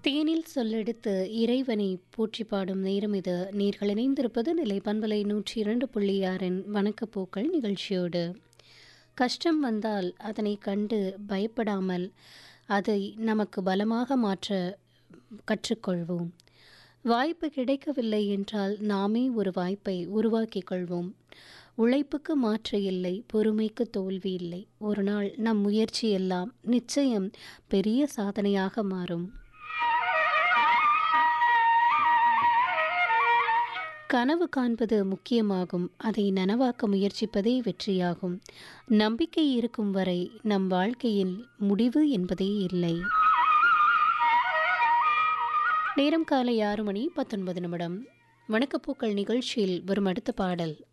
தேனில் சொல்லெடுத்து இறைவனை போற்றி பாடும் நேரம் இது நீர்கள் இணைந்திருப்பது நிலை பண்பலை நூற்றி இரண்டு புள்ளி ஆறின் வணக்கப்போக்கள் நிகழ்ச்சியோடு கஷ்டம் வந்தால் அதனை கண்டு பயப்படாமல் அதை நமக்கு பலமாக மாற்ற கற்றுக்கொள்வோம் வாய்ப்பு கிடைக்கவில்லை என்றால் நாமே ஒரு வாய்ப்பை உருவாக்கிக் கொள்வோம் உழைப்புக்கு மாற்று இல்லை பொறுமைக்கு தோல்வி இல்லை ஒரு நாள் நம் முயற்சி எல்லாம் நிச்சயம் பெரிய சாதனையாக மாறும் கனவு காண்பது முக்கியமாகும் அதை நனவாக்க முயற்சிப்பதே வெற்றியாகும் நம்பிக்கை இருக்கும் வரை நம் வாழ்க்கையில் முடிவு என்பதே இல்லை நேரம் காலை ஆறு மணி பத்தொன்பது நிமிடம் வணக்கப்பூக்கள் நிகழ்ச்சியில் வரும் அடுத்த பாடல்